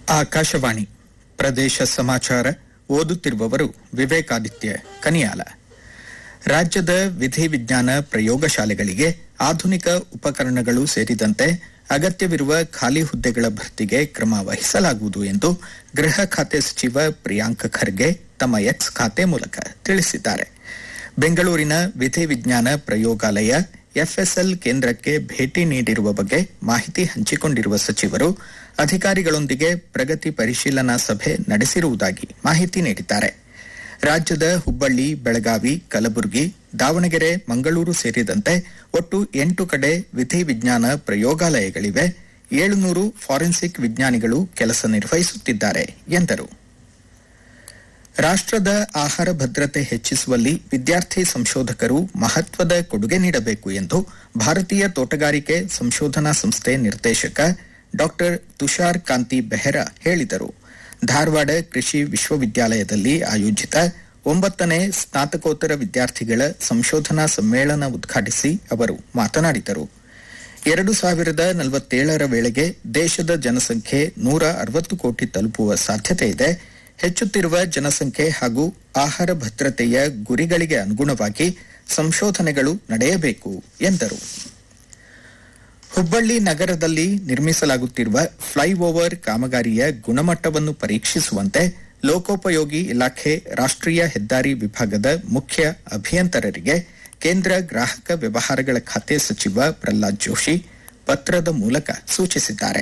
ಆಕಾಶವಾಣಿ ಪ್ರದೇಶ ಸಮಾಚಾರ ಓದುತ್ತಿರುವವರು ವಿವೇಕಾದಿತ್ಯ ಕನಿಯಾಲ ರಾಜ್ಯದ ವಿಧಿವಿಜ್ಞಾನ ಪ್ರಯೋಗಶಾಲೆಗಳಿಗೆ ಆಧುನಿಕ ಉಪಕರಣಗಳು ಸೇರಿದಂತೆ ಅಗತ್ಯವಿರುವ ಖಾಲಿ ಹುದ್ದೆಗಳ ಭರ್ತಿಗೆ ಕ್ರಮ ವಹಿಸಲಾಗುವುದು ಎಂದು ಗೃಹ ಖಾತೆ ಸಚಿವ ಪ್ರಿಯಾಂಕ್ ಖರ್ಗೆ ತಮ್ಮ ಎಕ್ಸ್ ಖಾತೆ ಮೂಲಕ ತಿಳಿಸಿದ್ದಾರೆ ಬೆಂಗಳೂರಿನ ವಿಧಿವಿಜ್ಞಾನ ಪ್ರಯೋಗಾಲಯ ಎಫ್ಎಸ್ಎಲ್ ಕೇಂದ್ರಕ್ಕೆ ಭೇಟಿ ನೀಡಿರುವ ಬಗ್ಗೆ ಮಾಹಿತಿ ಹಂಚಿಕೊಂಡಿರುವ ಸಚಿವರು ಅಧಿಕಾರಿಗಳೊಂದಿಗೆ ಪ್ರಗತಿ ಪರಿಶೀಲನಾ ಸಭೆ ನಡೆಸಿರುವುದಾಗಿ ಮಾಹಿತಿ ನೀಡಿದ್ದಾರೆ ರಾಜ್ಯದ ಹುಬ್ಬಳ್ಳಿ ಬೆಳಗಾವಿ ಕಲಬುರಗಿ ದಾವಣಗೆರೆ ಮಂಗಳೂರು ಸೇರಿದಂತೆ ಒಟ್ಟು ಎಂಟು ಕಡೆ ವಿಧಿವಿಜ್ಞಾನ ಪ್ರಯೋಗಾಲಯಗಳಿವೆ ಏಳುನೂರು ಫಾರೆನ್ಸಿಕ್ ವಿಜ್ಞಾನಿಗಳು ಕೆಲಸ ನಿರ್ವಹಿಸುತ್ತಿದ್ದಾರೆ ಎಂದರು ರಾಷ್ಟ್ರದ ಆಹಾರ ಭದ್ರತೆ ಹೆಚ್ಚಿಸುವಲ್ಲಿ ವಿದ್ಯಾರ್ಥಿ ಸಂಶೋಧಕರು ಮಹತ್ವದ ಕೊಡುಗೆ ನೀಡಬೇಕು ಎಂದು ಭಾರತೀಯ ತೋಟಗಾರಿಕೆ ಸಂಶೋಧನಾ ಸಂಸ್ಥೆ ನಿರ್ದೇಶಕ ಡಾ ತುಷಾರ್ ಕಾಂತಿ ಬೆಹ್ರಾ ಹೇಳಿದರು ಧಾರವಾಡ ಕೃಷಿ ವಿಶ್ವವಿದ್ಯಾಲಯದಲ್ಲಿ ಆಯೋಜಿತ ಒಂಬತ್ತನೇ ಸ್ನಾತಕೋತ್ತರ ವಿದ್ಯಾರ್ಥಿಗಳ ಸಂಶೋಧನಾ ಸಮ್ಮೇಳನ ಉದ್ಘಾಟಿಸಿ ಅವರು ಮಾತನಾಡಿದರು ಎರಡು ಸಾವಿರದ ನಲವತ್ತೇಳರ ವೇಳೆಗೆ ದೇಶದ ಜನಸಂಖ್ಯೆ ನೂರ ಅರವತ್ತು ಕೋಟಿ ತಲುಪುವ ಸಾಧ್ಯತೆ ಇದೆ ಹೆಚ್ಚುತ್ತಿರುವ ಜನಸಂಖ್ಯೆ ಹಾಗೂ ಆಹಾರ ಭದ್ರತೆಯ ಗುರಿಗಳಿಗೆ ಅನುಗುಣವಾಗಿ ಸಂಶೋಧನೆಗಳು ನಡೆಯಬೇಕು ಎಂದರು ಹುಬ್ಬಳ್ಳಿ ನಗರದಲ್ಲಿ ನಿರ್ಮಿಸಲಾಗುತ್ತಿರುವ ಫ್ಲೈಓವರ್ ಕಾಮಗಾರಿಯ ಗುಣಮಟ್ಟವನ್ನು ಪರೀಕ್ಷಿಸುವಂತೆ ಲೋಕೋಪಯೋಗಿ ಇಲಾಖೆ ರಾಷ್ಟ್ರೀಯ ಹೆದ್ದಾರಿ ವಿಭಾಗದ ಮುಖ್ಯ ಅಭಿಯಂತರರಿಗೆ ಕೇಂದ್ರ ಗ್ರಾಹಕ ವ್ಯವಹಾರಗಳ ಖಾತೆ ಸಚಿವ ಪ್ರಹ್ಲಾದ್ ಜೋಶಿ ಪತ್ರದ ಮೂಲಕ ಸೂಚಿಸಿದ್ದಾರೆ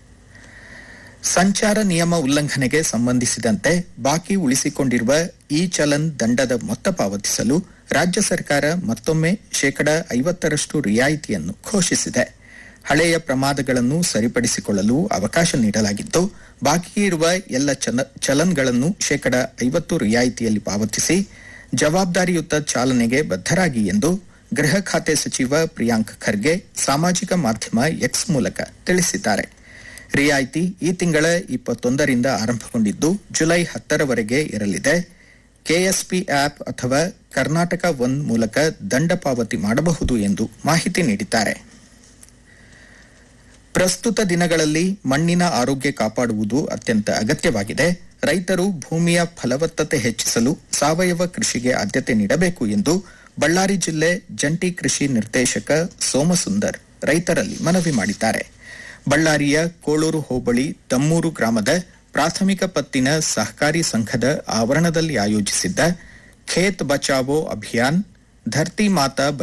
ಸಂಚಾರ ನಿಯಮ ಉಲ್ಲಂಘನೆಗೆ ಸಂಬಂಧಿಸಿದಂತೆ ಬಾಕಿ ಉಳಿಸಿಕೊಂಡಿರುವ ಇ ಚಲನ್ ದಂಡದ ಮೊತ್ತ ಪಾವತಿಸಲು ರಾಜ್ಯ ಸರ್ಕಾರ ಮತ್ತೊಮ್ಮೆ ಶೇಕಡಾ ಐವತ್ತರಷ್ಟು ರಿಯಾಯಿತಿಯನ್ನು ಘೋಷಿಸಿದೆ ಹಳೆಯ ಪ್ರಮಾದಗಳನ್ನು ಸರಿಪಡಿಸಿಕೊಳ್ಳಲು ಅವಕಾಶ ನೀಡಲಾಗಿದ್ದು ಬಾಕಿ ಇರುವ ಎಲ್ಲ ಚಲ- ಚಲನ್ಗಳನ್ನು ಶೇಕಡಾ ಐವತ್ತು ರಿಯಾಯಿತಿಯಲ್ಲಿ ಪಾವತಿಸಿ ಜವಾಬ್ದಾರಿಯುತ ಚಾಲನೆಗೆ ಬದ್ಧರಾಗಿ ಎಂದು ಗೃಹ ಖಾತೆ ಸಚಿವ ಪ್ರಿಯಾಂಕ್ ಖರ್ಗೆ ಸಾಮಾಜಿಕ ಮಾಧ್ಯಮ ಎಕ್ಸ್ ಮೂಲಕ ತಿಳಿಸಿದ್ದಾರೆ ರಿಯಾಯಿತಿ ಈ ತಿಂಗಳ ಇಪ್ಪತ್ತೊಂದರಿಂದ ಆರಂಭಗೊಂಡಿದ್ದು ಜುಲೈ ಹತ್ತರವರೆಗೆ ಇರಲಿದೆ ಕೆಎಸ್ಪಿ ಆಪ್ ಅಥವಾ ಕರ್ನಾಟಕ ಒನ್ ಮೂಲಕ ದಂಡ ಪಾವತಿ ಮಾಡಬಹುದು ಎಂದು ಮಾಹಿತಿ ನೀಡಿದ್ದಾರೆ ಪ್ರಸ್ತುತ ದಿನಗಳಲ್ಲಿ ಮಣ್ಣಿನ ಆರೋಗ್ಯ ಕಾಪಾಡುವುದು ಅತ್ಯಂತ ಅಗತ್ಯವಾಗಿದೆ ರೈತರು ಭೂಮಿಯ ಫಲವತ್ತತೆ ಹೆಚ್ಚಿಸಲು ಸಾವಯವ ಕೃಷಿಗೆ ಆದ್ಯತೆ ನೀಡಬೇಕು ಎಂದು ಬಳ್ಳಾರಿ ಜಿಲ್ಲೆ ಜಂಟಿ ಕೃಷಿ ನಿರ್ದೇಶಕ ಸೋಮಸುಂದರ್ ರೈತರಲ್ಲಿ ಮನವಿ ಮಾಡಿದ್ದಾರೆ ಬಳ್ಳಾರಿಯ ಕೋಳೂರು ಹೋಬಳಿ ತಮ್ಮೂರು ಗ್ರಾಮದ ಪ್ರಾಥಮಿಕ ಪತ್ತಿನ ಸಹಕಾರಿ ಸಂಘದ ಆವರಣದಲ್ಲಿ ಆಯೋಜಿಸಿದ್ದ ಖೇತ್ ಬಚಾವೋ ಅಭಿಯಾನ್ ಧರ್ತಿ ಮಾತಾ